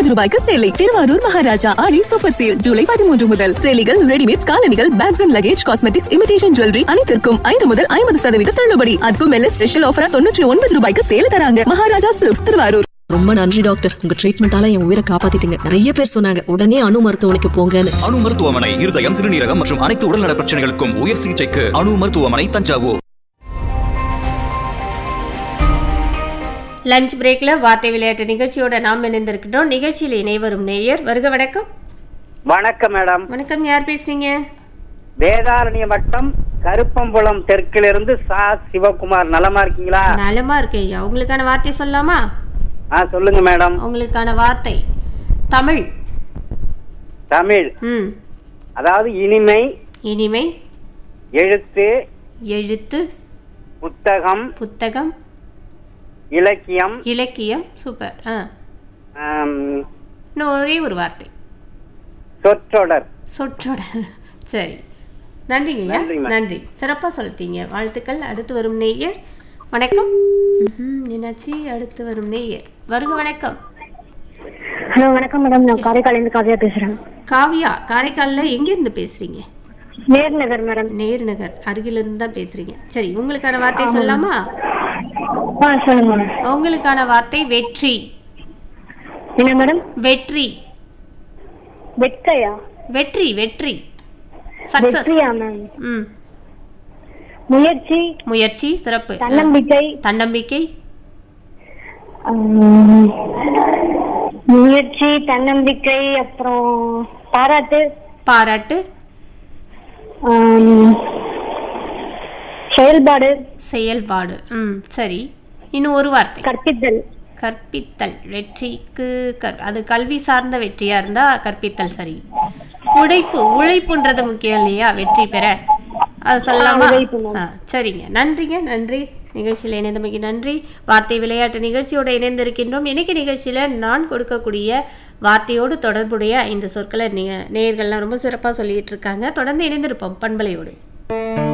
ஒன்பது ரூபாய்க்கு சேலை திருவாரூர் மகாராஜா ஆடி சூப்பர் சேல் ஜூலை பதிமூன்று முதல் சேலைகள் ரெடிமேட் காலணிகள் bags and luggage cosmetics imitation jewellery அனைத்திற்கும் ஐந்து முதல் ஐம்பது சதவீத தள்ளுபடி அதுக்கும் மேல ஸ்பெஷல் ஆஃபரா தொண்ணூற்றி ஒன்பது ரூபாய்க்கு சேல தராங்க மகாராஜா சில்க்ஸ் திருவாரூர் ரொம்ப நன்றி டாக்டர் உங்க ட்ரீட்மெண்டால என் உயிரை காப்பாத்திட்டீங்க நிறைய பேர் சொன்னாங்க உடனே அணு மருத்துவமனைக்கு போங்கன்னு அணு மருத்துவமனை இருதயம் சிறுநீரகம் மற்றும் அனைத்து உடல்நல பிரச்சனைகளுக்கும் உயர் சிகிச்சைக்கு அணு மருத்துவமனை தஞ்சாவூர் லஞ்ச் பிரேக்ல வார்த்தை விளையாட்டு நிகழ்ச்சியோட நாம் இணைந்திருக்கின்றோம் நிகழ்ச்சியில் இணைவரும் நேயர் வருக வணக்கம் வணக்கம் மேடம் வணக்கம் யார் பேசுறீங்க வேதாரண்ய வட்டம் கருப்பம்புலம் தெற்கிலிருந்து சா சிவகுமார் நலமா இருக்கீங்களா நலமா இருக்கேன் ஐயா உங்களுக்கான வார்த்தை சொல்லலாமா ஆ சொல்லுங்க மேடம் உங்களுக்கான வார்த்தை தமிழ் தமிழ் ம் அதாவது இனிமை இனிமை எழுத்து எழுத்து புத்தகம் புத்தகம் இலக்கியம் இலக்கியம் சூப்பர் ஆ ஆம், இன்னும் ஒரே ஒரு வார்த்தை சொற்றொடர் சொற்றொடர் சரி நன்றிங்கய்யா நன்றி, மேம். நன்றி சிறப்பாக சொல்லிட்டீங்க வாழ்த்துக்கள் அடுத்து வரும் நேயர் வணக்கம் ம்ஹும், என்னாச்சு அடுத்து வரும் நேயர் வருக வணக்கம் ஹலோ வணக்கம் மேடம் நான் காரைக்காலேருந்து காவியா பேசுறேன் காவியா காரைக்காலில் எங்கேருந்து பேசுறீங்க நேர் நகர் மேடம் நேரு நகர் அருகிலிருந்து தான் பேசுறீங்க சரி உங்களுக்கான வார்த்தை சொல்லலாமா ஆ சொல்லுங்க மேடம் உங்களுக்கான வார்த்தை வெற்றி என்ன மேடம் வெற்றி வெட்கையா வெற்றி வெற்றி சக்சஸ் வெற்றியா மேம் ம் முயற்சி முயற்சி சிறப்பு தன்னம்பிக்கை தன்னம்பிக்கை ஆம், முயற்சி தன்னம்பிக்கை அப்புறம் பாராட்டு பாராட்டு ஆம், செயல்பாடு செயல்பாடு ம் சரி இன்னும் ஒரு வார்த்தை கற்பித்தல் கற்பித்தல் வெற்றிக்கு கற் அது கல்வி சார்ந்த வெற்றியா இருந்தா கற்பித்தல் சரி உழைப்பு உழைப்புன்றது முக்கியம் இல்லையா வெற்றி பெற அது சொல்லலாமா ஆ, உழைப்பு, மேம். ஆ, சரிங்க நன்றிங்க நன்றி நிகழ்ச்சியில் இணைந்தமைக்கு நன்றி வார்த்தை விளையாட்டு நிகழ்ச்சியோட இணைந்திருக்கின்றோம் இன்னைக்கு நிகழ்ச்சியில் நான் கொடுக்கக்கூடிய வார்த்தையோடு தொடர்புடைய ஐந்து சொற்களை நீங்க நேயர்கள்லாம் ரொம்ப சிறப்பாக சொல்லிட்டு இருக்காங்க தொடர்ந்து இணைந்திருப்போம் பண்பலையோடு